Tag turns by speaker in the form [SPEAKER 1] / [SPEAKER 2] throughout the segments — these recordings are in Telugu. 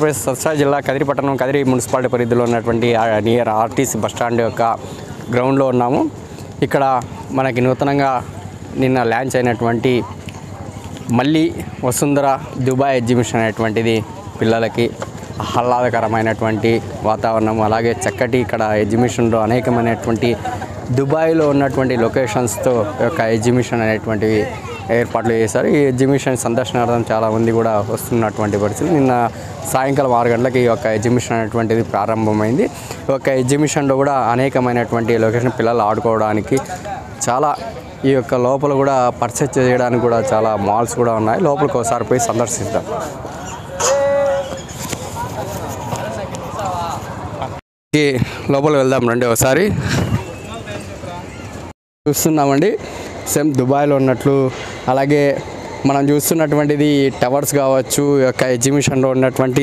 [SPEAKER 1] ఆంధ్రప్రదేశ్ సత్సా జిల్లా కదిరి పట్టణం కదిరి మున్సిపాలిటీ పరిధిలో ఉన్నటువంటి ఆ నియర్ ఆర్టీసీ బస్టాండ్ యొక్క గ్రౌండ్లో ఉన్నాము ఇక్కడ మనకి నూతనంగా నిన్న లాంచ్ అయినటువంటి మళ్ళీ వసుంధర దుబాయ్ ఎగ్జిబిషన్ అనేటువంటిది పిల్లలకి ఆహ్లాదకరమైనటువంటి వాతావరణం అలాగే చక్కటి ఇక్కడ ఎగ్జిబిషన్లో అనేకమైనటువంటి దుబాయ్లో ఉన్నటువంటి లొకేషన్స్తో ఈ యొక్క ఎగ్జిబిషన్ అనేటువంటివి ఏర్పాట్లు చేశారు ఈ ఎగ్జిబిషన్ సందర్శనార్థం చాలామంది కూడా వస్తున్నటువంటి పరిస్థితి నిన్న సాయంకాలం ఆరు గంటలకి ఈ యొక్క ఎగ్జిబిషన్ అనేటువంటిది ప్రారంభమైంది ఈ యొక్క ఎగ్జిబిషన్లో కూడా అనేకమైనటువంటి లొకేషన్ పిల్లలు ఆడుకోవడానికి చాలా ఈ యొక్క లోపల కూడా పర్చేజ్ చేయడానికి కూడా చాలా మాల్స్ కూడా ఉన్నాయి లోపలికి ఒకసారి పోయి సందర్శిద్దాం ఈ లోపల వెళ్దాం రండి ఒకసారి చూస్తున్నామండి సేమ్ దుబాయ్లో ఉన్నట్లు అలాగే మనం చూస్తున్నటువంటిది టవర్స్ కావచ్చు ఈ యొక్క ఎగ్జిబిషన్లో ఉన్నటువంటి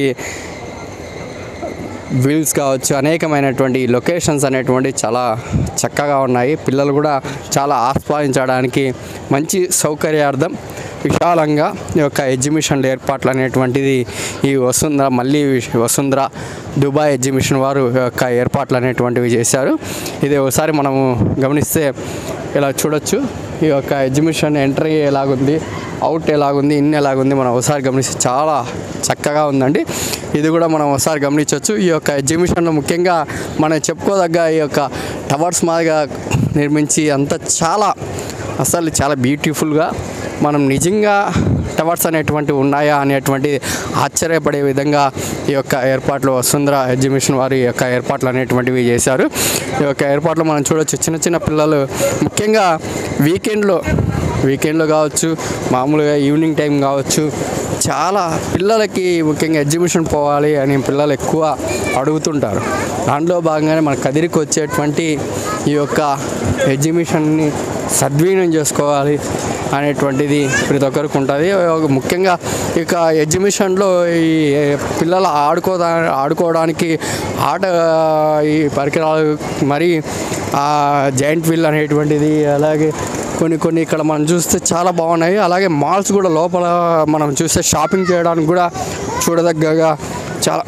[SPEAKER 1] వీల్స్ కావచ్చు అనేకమైనటువంటి లొకేషన్స్ అనేటువంటి చాలా చక్కగా ఉన్నాయి పిల్లలు కూడా చాలా ఆస్వాదించడానికి మంచి సౌకర్యార్థం విశాలంగా ఈ యొక్క ఎగ్జిబిషన్ల ఏర్పాట్లు అనేటువంటిది ఈ వసుంధర మళ్ళీ వసుంధర దుబాయ్ ఎగ్జిబిషన్ వారు ఈ యొక్క ఏర్పాట్లు అనేటువంటివి చేశారు ఇది ఒకసారి మనము గమనిస్తే ఇలా చూడొచ్చు ఈ యొక్క ఎగ్జిబిషన్ ఎంట్రీ ఎలాగుంది అవుట్ ఎలాగుంది ఇన్ ఎలాగుంది మనం ఒకసారి గమనిస్తే చాలా చక్కగా ఉందండి ఇది కూడా మనం ఒకసారి గమనించవచ్చు ఈ యొక్క ఎగ్జిబిషన్లో ముఖ్యంగా మనం చెప్పుకోదగ్గ ఈ యొక్క టవర్స్ మాదిరిగా నిర్మించి అంత చాలా అసలు చాలా బ్యూటిఫుల్గా మనం నిజంగా టవర్స్ అనేటువంటివి ఉన్నాయా అనేటువంటి ఆశ్చర్యపడే విధంగా ఈ యొక్క ఏర్పాట్లు వసుంధర ఎగ్జిబిషన్ వారు ఈ యొక్క ఏర్పాట్లు అనేటువంటివి చేశారు ఈ యొక్క ఏర్పాట్లు మనం చూడొచ్చు చిన్న చిన్న పిల్లలు ముఖ్యంగా వీకెండ్లో వీకెండ్లో కావచ్చు మామూలుగా ఈవినింగ్ టైం కావచ్చు చాలా పిల్లలకి ముఖ్యంగా ఎగ్జిబిషన్ పోవాలి అని పిల్లలు ఎక్కువ అడుగుతుంటారు దాంట్లో భాగంగానే మన కదిరికి వచ్చేటువంటి ఈ యొక్క ఎగ్జిబిషన్ని సద్వినియోగం చేసుకోవాలి అనేటువంటిది ప్రతి ఒక్కరికి ఉంటుంది ఒక ముఖ్యంగా ఇక ఎగ్జిబిషన్లో ఈ పిల్లలు ఆడుకోదా ఆడుకోవడానికి ఆట ఈ పరికరాలు మరి జాయింట్ వీల్ అనేటువంటిది అలాగే కొన్ని కొన్ని ఇక్కడ మనం చూస్తే చాలా బాగున్నాయి అలాగే మాల్స్ కూడా లోపల మనం చూస్తే షాపింగ్ చేయడానికి కూడా చూడదగ్గగా చాలా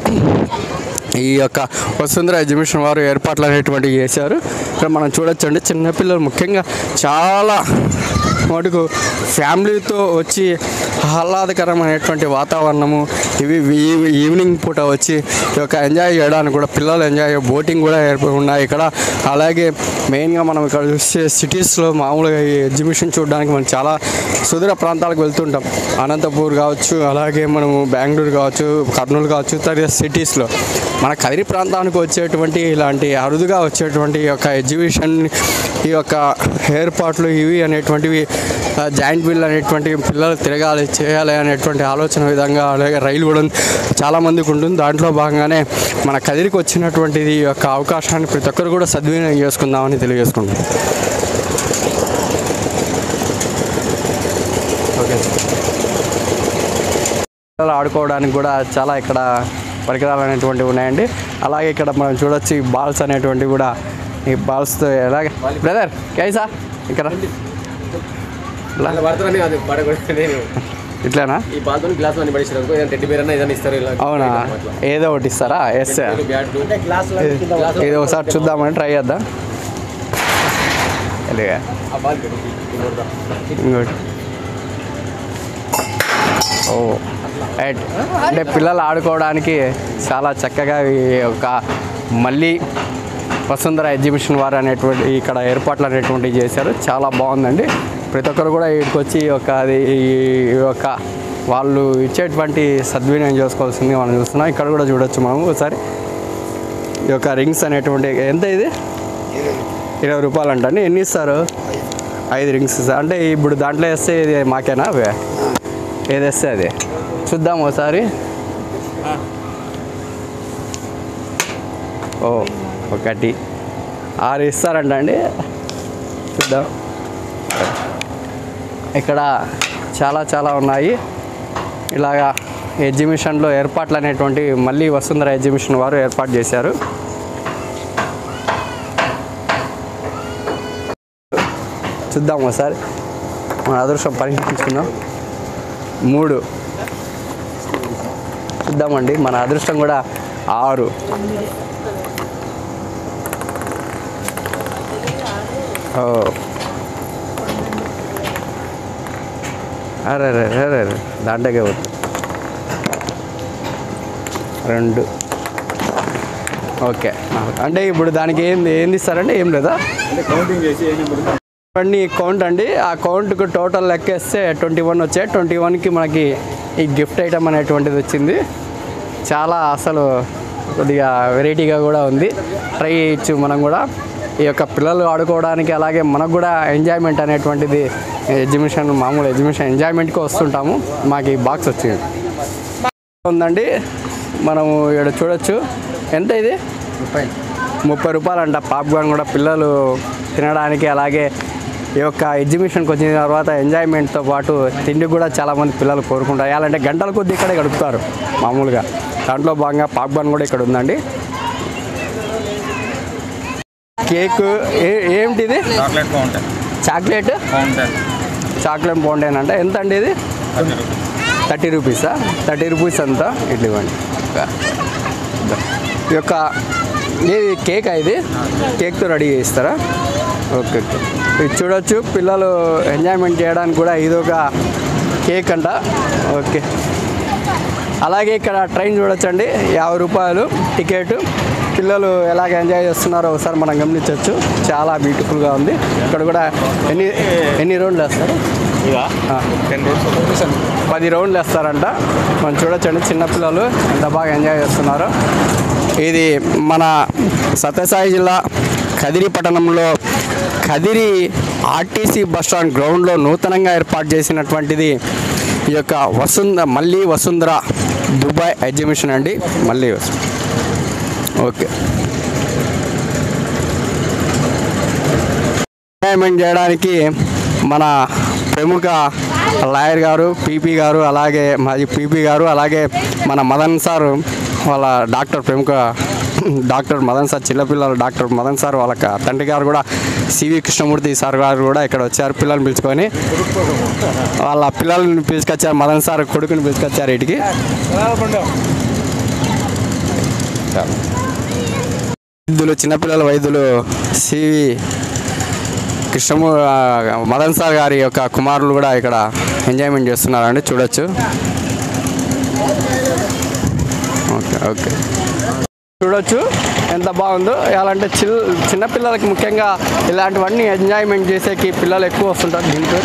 [SPEAKER 1] ఈ యొక్క వసుంధర ఎగ్జిబిషన్ వారు ఏర్పాట్లు అనేటువంటివి చేశారు ఇక్కడ మనం చూడొచ్చండి చిన్నపిల్లలు ముఖ్యంగా చాలా మటుకు ఫ్యామిలీతో వచ్చి ఆహ్లాదకరమైనటువంటి వాతావరణము ఇవి ఈ- ఈవినింగ్ పూట వచ్చి ఈ యొక్క ఎంజాయ్ చేయడానికి కూడా పిల్లలు ఎంజాయ్ బోటింగ్ కూడా ఏర్పడి ఉన్నాయి ఇక్కడ అలాగే మెయిన్గా మనం ఇక్కడ చూస్తే సిటీస్లో మామూలుగా ఈ ఎగ్జిబిషన్ చూడడానికి మనం చాలా సుదూర ప్రాంతాలకు వెళ్తుంటాం అనంతపూర్ కావచ్చు అలాగే మనము బెంగళూరు కావచ్చు కర్నూలు కావచ్చు తదితర సిటీస్లో మన కదిరి ప్రాంతానికి వచ్చేటువంటి ఇలాంటి అరుదుగా వచ్చేటువంటి ఈ యొక్క ఎగ్జిబిషన్ ఈ యొక్క ఏర్పాట్లు ఇవి అనేటువంటివి జాయింట్ వీల్ అనేటువంటి పిల్లలు తిరగాలి చేయాలి అనేటువంటి ఆలోచన విధంగా అలాగే రైలు కూడా చాలా మందికి ఉంటుంది దాంట్లో భాగంగానే మన కదిరికి వచ్చినటువంటిది ఈ యొక్క అవకాశాన్ని ప్రతి ఒక్కరు కూడా సద్వినియోగం చేసుకుందామని తెలియజేసుకుంటాం ఓకే పిల్లలు ఆడుకోవడానికి కూడా చాలా ఇక్కడ పరికరాలు అనేటువంటివి ఉన్నాయండి అలాగే ఇక్కడ మనం చూడొచ్చు ఈ బాల్స్ అనేటువంటివి కూడా ఈ బాల్స్తో ఎలాగే బ్రదర్ కైసా ఇక్కడ ఇలా
[SPEAKER 2] పడుతున్నానే అది పడకూడదు నేను
[SPEAKER 1] ఇట్లానా
[SPEAKER 2] ఈ బాల్తో గ్లాస్ అన్ని పడేసారు అనుకో ఏదైనా టెడ్డి బేర్ అన్న ఏదైనా ఇస్తారు ఇలా
[SPEAKER 1] అవునా ఏదో ఒకటి ఇస్తారా ఎస్
[SPEAKER 2] బ్యాట్
[SPEAKER 1] ఇది ఒకసారి చూద్దామని ట్రై చేద్దాం ఇలాగే
[SPEAKER 2] ఆ బాల్ పెట్టు. ఇది కొడదాం.
[SPEAKER 1] ఇంకోటి ఓ రైట్ అంటే పిల్లలు ఆడుకోవడానికి చాలా చక్కగా ఈ యొక్క మళ్ళీ వసుంధర ఎగ్జిబిషన్ వారు అనేటువంటి ఇక్కడ ఏర్పాట్లు అనేటువంటివి చేశారు చాలా బాగుందండి ప్రతి ఒక్కరు కూడా ఇక్కడికి వచ్చి ఈ యొక్క అది ఈ యొక్క వాళ్ళు ఇచ్చేటువంటి సద్వినియోగం చేసుకోవాల్సింది మనం చూస్తున్నాం ఇక్కడ కూడా చూడొచ్చు మనం ఒకసారి ఈ యొక్క రింగ్స్ అనేటువంటి ఎంత ఇది ఇరవై రూపాయలు అంటండి ఎన్ని ఇస్తారు ఐదు రింగ్స్ ఇస్తారు అంటే ఇప్పుడు దాంట్లో వేస్తే ఇది మాకేనా అవే ఏది వేస్తే అది చూద్దాం ఒకసారి ఓ ఒకటి ఆరు ఇస్తారంట అండి చూద్దాం ఇక్కడ చాలా చాలా ఉన్నాయి ఇలాగా ఎగ్జిబిషన్లో ఏర్పాట్లు అనేటువంటి మళ్ళీ వసుంధర ఎగ్జిబిషన్ వారు ఏర్పాటు చేశారు చూద్దాం ఒకసారి మన అదృష్టం పరీక్షించుకుందాం మూడు చూద్దామండి మన అదృష్టం కూడా ఆరు ఓ అరే అరే అరే అరే దాంట్లోకే పోతుంది రెండు ఓకే అంటే ఇప్పుడు దానికి ఏంది ఏంది ఇస్తారంటే ఏం లేదా
[SPEAKER 2] అంటే కౌంటింగ్ చేసి ఏ నెంబర్
[SPEAKER 1] ఇవన్నీ కౌంట్ అండి ఆ కౌంట్కు టోటల్ లెక్కేస్తే ట్వంటీ వన్ వచ్చాయి ట్వంటీ వన్కి మనకి ఈ గిఫ్ట్ ఐటమ్ అనేటువంటిది వచ్చింది చాలా అసలు కొద్దిగా వెరైటీగా కూడా ఉంది ట్రై చేయొచ్చు మనం కూడా ఈ యొక్క పిల్లలు ఆడుకోవడానికి అలాగే మనకు కూడా ఎంజాయ్మెంట్ అనేటువంటిది ఎగ్జిబిషన్ మామూలు ఎగ్జిబిషన్ ఎంజాయ్మెంట్కి వస్తుంటాము మాకు ఈ బాక్స్ వచ్చింది ఉందండి మనము ఇక్కడ చూడొచ్చు ఎంత ఇది ముప్పై రూపాయలు అంట పాప్కార్న్ కూడా పిల్లలు తినడానికి అలాగే ఈ యొక్క ఎగ్జిబిషన్కి వచ్చిన తర్వాత ఎంజాయ్మెంట్తో పాటు తిండి కూడా చాలామంది పిల్లలు కోరుకుంటారు ఎలాంటి గంటల కొద్ది ఇక్కడే గడుపుతారు మామూలుగా దాంట్లో భాగంగా పాప్కార్న్ కూడా ఇక్కడ ఉందండి కేక్ ఏ ఏంటిది
[SPEAKER 3] chocolate fountain
[SPEAKER 1] chocolate
[SPEAKER 3] fountain
[SPEAKER 1] chocolate బాగుంటాయి అంట ఎంత అండి ఇది
[SPEAKER 3] పది రూపాయలు
[SPEAKER 1] థర్టీ రూపీసా థర్టీ రూపీస్ అంతా ఇట్లా ఇవ్వండి ఈ యొక్క ఏది కేక్ ఇది కేక్తో రెడీ చేస్తారా ఓకే ఓకే ఇది చూడొచ్చు పిల్లలు ఎంజాయ్మెంట్ చేయడానికి కూడా ఇది ఒక కేక్ అంట ఓకే అలాగే ఇక్కడ ట్రైన్ చూడొచ్చండి యాభై రూపాయలు టికెట్ పిల్లలు ఎలాగ ఎంజాయ్ చేస్తున్నారో ఒకసారి మనం గమనించవచ్చు చాలా బ్యూటిఫుల్గా ఉంది ఇక్కడ కూడా ఎన్ని ఎన్ని రౌండ్లు వేస్తారు ఆ.
[SPEAKER 3] టెన్ రూపీస్
[SPEAKER 1] పది రౌండ్లు వేస్తారంట మనం చూడొచ్చండి చిన్నపిల్లలు ఎంత బాగా ఎంజాయ్ చేస్తున్నారో ఇది మన సత్యసాయి జిల్లా కదిరి పట్టణంలో కదిరి ఆర్టీసీ బస్ స్టాండ్ గ్రౌండ్లో నూతనంగా ఏర్పాటు చేసినటువంటిది ఈ యొక్క వసుంధ మళ్ళీ వసుంధర దుబాయ్ ఎగ్జిబిషన్ అండి మళ్ళీ వసు- ఓకే ఎంజాయ్మెంట్ చేయడానికి మన ప్రముఖ లాయర్ గారు పీపీ గారు అలాగే మాజీ పీపీ గారు అలాగే మన మదన్ సార్ వాళ్ళ డాక్టర్ ప్రముఖ డాక్టర్ మదన్ సార్ చిన్నపిల్లలు డాక్టర్ మదన్ సార్ వాళ్ళ క- తండ్రి గారు కూడా సివి కృష్ణమూర్తి సార్ గారు కూడా ఇక్కడ వచ్చారు పిల్లల్ని పిలుచుకొని వాళ్ళ పిల్లల్ని పిలుచుకొచ్చారు మదన్ సార్ కొడుకుని పిలుచుకొచ్చారు ఇటుకి వైద్యులు చిన్నపిల్లల వైద్యులు సివి కృష్ణము ఆ, మదన్ సార్ గారి యొక్క కుమారులు కూడా ఇక్కడ ఎంజాయ్మెంట్ చేస్తున్నారండి చూడొచ్చు ఓకే ఓకే చూడొచ్చు ఎంత బాగుందో ఎలా అంటే చిల్ చిన్నపిల్లలకి ముఖ్యంగా ఇలాంటివన్నీ ఎంజాయ్మెంట్ చేసేకి పిల్లలు ఎక్కువ వస్తుంటారు దీంట్లో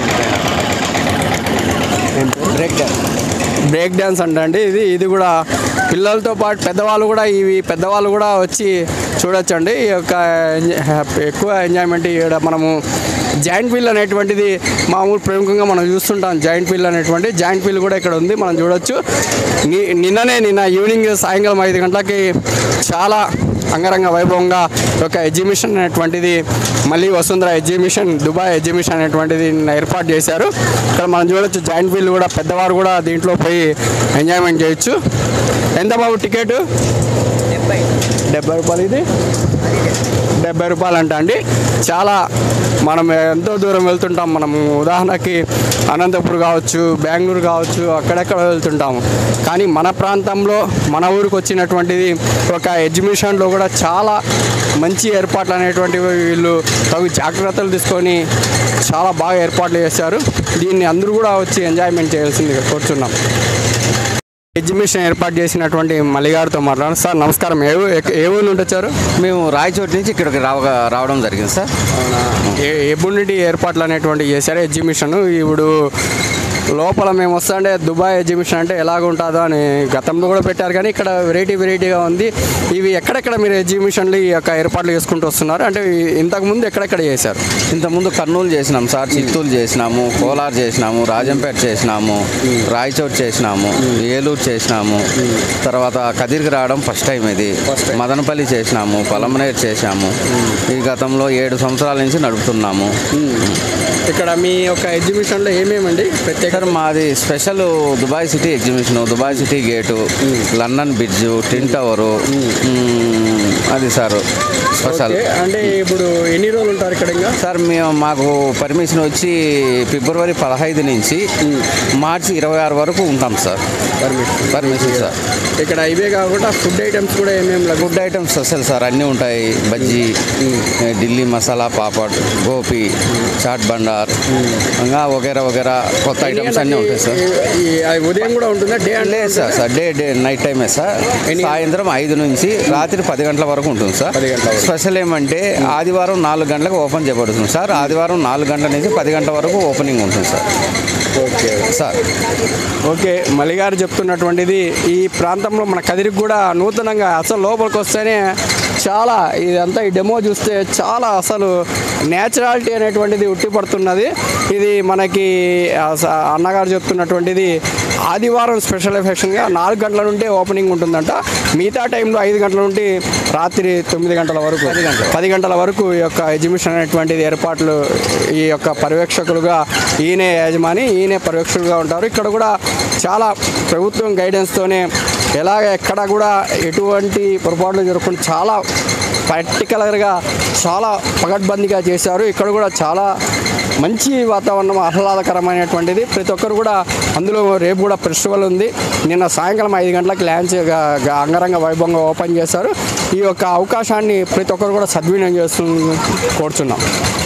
[SPEAKER 1] బ్రేక్ డ్యాన్స్ బ్రేక్ డ్యాన్స్ అంటండి ఇది ఇది కూడా పిల్లలతో పాటు పెద్దవాళ్ళు కూడా ఇవి పెద్దవాళ్ళు కూడా వచ్చి చూడొచ్చండి ఈ యొక్క ఎంజాయ్- ఎక్కువ ఎంజాయ్మెంట్ ఇక్కడ మనము జాయింట్ వీల్ అనేటువంటిది మామూలు ప్రముఖంగా మనం చూస్తుంటాం జాయింట్ వీల్ అనేటువంటి జాయింట్ వీల్ కూడా ఇక్కడ ఉంది మనం చూడొచ్చు ని- నిన్ననే నిన్న ఈవినింగ్ సాయంకాలం ఐదు గంటలకి చాలా అంగరంగ వైభవంగా ఒక ఎగ్జిబిషన్ అనేటువంటిది మళ్ళీ వసుంధర ఎగ్జిబిషన్ దుబాయ్ ఎగ్జిబిషన్ అనేటువంటిది నిన్న ఏర్పాటు చేశారు ఇక్కడ మనం చూడొచ్చు జాయింట్ వీల్ కూడా పెద్దవారు కూడా దీంట్లో పోయి ఎంజాయ్మెంట్ చేయొచ్చు ఎంత బాబు టికెట్ డెబ్బై రూపాయలు ఇది డెబ్బై రూపాయలు అంట అండి చాలా మనం ఎంతో దూరం వెళ్తుంటాం మనం ఉదాహరణకి అనంతపురం కావచ్చు బెంగళూరు కావచ్చు అక్కడెక్కడ వెళ్తుంటాము కానీ మన ప్రాంతంలో మన ఊరికి వచ్చినటువంటిది ఒక ఎగ్జిబిషన్లో కూడా చాలా మంచి ఏర్పాట్లు అనేటువంటివి వీళ్ళు తగు జాగ్రత్తలు తీసుకొని చాలా బాగా ఏర్పాట్లు చేశారు దీన్ని అందరూ కూడా వచ్చి ఎంజాయ్మెంట్ చేయాల్సిందిగా కోరుచున్నాం ఎగ్జిబిషన్ ఏర్పాటు చేసినటువంటి మల్లిగారితో మాట్లాడారు సార్ నమస్కారం ఏ ఊ- ఏ- ఏ ఊరు నుండి వచ్చారు
[SPEAKER 4] మేము రాయచోటి నుంచి ఇక్కడికి రావ రావడం జరిగింది సార్
[SPEAKER 1] ఏ ఎప్పుడు నుండి ఏర్పాట్లు అనేటువంటి చేశారు ఎగ్జిబిషన్ ఇప్పుడు లోపల మేము వస్తుంటే దుబాయ్ ఎగ్జిబిషన్ అంటే ఎలాగ ఉంటుందో అని గతంలో కూడా పెట్టారు కానీ ఇక్కడ వెరైటీ వెరైటీగా ఉంది ఇవి ఎక్కడెక్కడ మీరు ఎగ్జిబిషన్లు ఈ యొక్క ఏర్పాట్లు చేసుకుంటూ వస్తున్నారు అంటే ఈ- ఇంతకుముందు ఎక్కడెక్కడ చేశారు
[SPEAKER 4] ఇంతకుముందు కర్నూలు చేసినాం సార్ చిత్తూరు చేసినాము కోలార్ చేసినాము రాజంపేట చేసినాము రాయచోటి చేసినాము ఏలూరు చేసినాము తర్వాత కదిరికి రావడం ఫస్ట్ టైం ఇది మదనపల్లి చేసినాము పొలంనేరు చేసినాము ఈ గతంలో ఏడు సంవత్సరాల నుంచి నడుపుతున్నాము
[SPEAKER 1] ఇక్కడ మీ యొక్క ఎగ్జిబిషన్లో ఏమేమండి ప్రత్యేక
[SPEAKER 4] సార్ మాది special Dubai city exhibition Dubai city gate London bridge టిన్ టవరు మ్మ్, అది సార్ స్పెషల్
[SPEAKER 1] ఓకే, అంటే ఇప్పుడు ఎన్ని రోజులు ఉంటారు ఇక్కడ ఇంకా
[SPEAKER 4] సార్ మేము మాకు పర్మిషన్ వచ్చి ఫిబ్రవరి పదహైదు నుంచి మార్చి ఇరవై ఆరు వరకు ఉంటాం సార్
[SPEAKER 1] పర్మిషన్
[SPEAKER 4] పర్మిషన్ సార్
[SPEAKER 1] ఇక్కడ ఇవే కాకుండా ఫుడ్ ఐటమ్స్ కూడా ఏమేమి లభిస్తాయి
[SPEAKER 4] ఫుడ్ ఐటమ్స్ స్పెషల్ సార్ అన్నీ ఉంటాయి బజ్జీ ఢిల్లీ మసాలా పాపడ్ గోపి చాట్ బండార్ ఇంకా వగేరా వగేరా కొత్త ఐటమ్స్ అన్నీ ఉంటాయి సార్
[SPEAKER 1] ఈ- ఈ- అది ఉదయం కూడా ఉంటుందా డే అంటే
[SPEAKER 4] లేదు sir sir day day night టైమే సార్ సాయంత్రం ఐదు నుంచి రాత్రి పది గంటల వరకు ఉంటుంది సార్
[SPEAKER 1] పది గంటల వరకు.
[SPEAKER 4] స్పెషల్ ఏమంటే ఆదివారం నాలుగు గంటలకు ఓపెన్ చేయబడుతుంది సార్ ఆదివారం నాలుగు గంటల నుంచి పది గంటల వరకు ఓపెనింగ్ ఉంటుంది సార్
[SPEAKER 1] ఓకే
[SPEAKER 4] సార్
[SPEAKER 1] ఓకే మలిగారు చెప్తున్నటువంటిది ఈ ప్రాంతంలో మన కదిరికి కూడా నూతనంగా అసలు లోపలికి వస్తేనే చాలా ఇదంతా ఈ డెమో చూస్తే చాలా అసలు నేచురాలిటీ అనేటువంటిది ఉట్టిపడుతున్నది ఇది మనకి ఆ స- అన్నగారు చెప్తున్నటువంటిది ఆదివారం స్పెషల్ ఎఫెక్షన్గా నాలుగు గంటల నుండి ఓపెనింగ్ ఉంటుందంట మిగతా టైంలో ఐదు గంటల నుండి రాత్రి తొమ్మిది గంటల వరకు పది గంటల వరకు ఈ యొక్క ఎగ్జిబిషన్ అనేటువంటిది ఏర్పాట్లు ఈ యొక్క పర్యవేక్షకులుగా ఈయనే యజమాని ఈయనే పర్యవేక్షకులుగా ఉంటారు ఇక్కడ కూడా చాలా ప్రభుత్వం గైడెన్స్తోనే ఎలాగ ఎక్కడ కూడా ఎటువంటి పొరపాట్లు జరగకుండా చాలా పర్టికులర్గా చాలా పగడ్బందీగా చేశారు ఇక్కడ కూడా చాలా మంచి వాతావరణం ఆహ్లాదకరమైనటువంటిది ప్రతి ఒక్కరు కూడా అందులో రేపు కూడా ఫెస్టివల్ ఉంది నిన్న సాయంకాలం ఐదు గంటలకు ల్యాంచ్ అంగరంగ వైభవంగా ఓపెన్ చేశారు ఈ యొక్క అవకాశాన్ని ప్రతి ఒక్కరు కూడా సద్వినియోగం చేస్తూ కోరుచున్నాం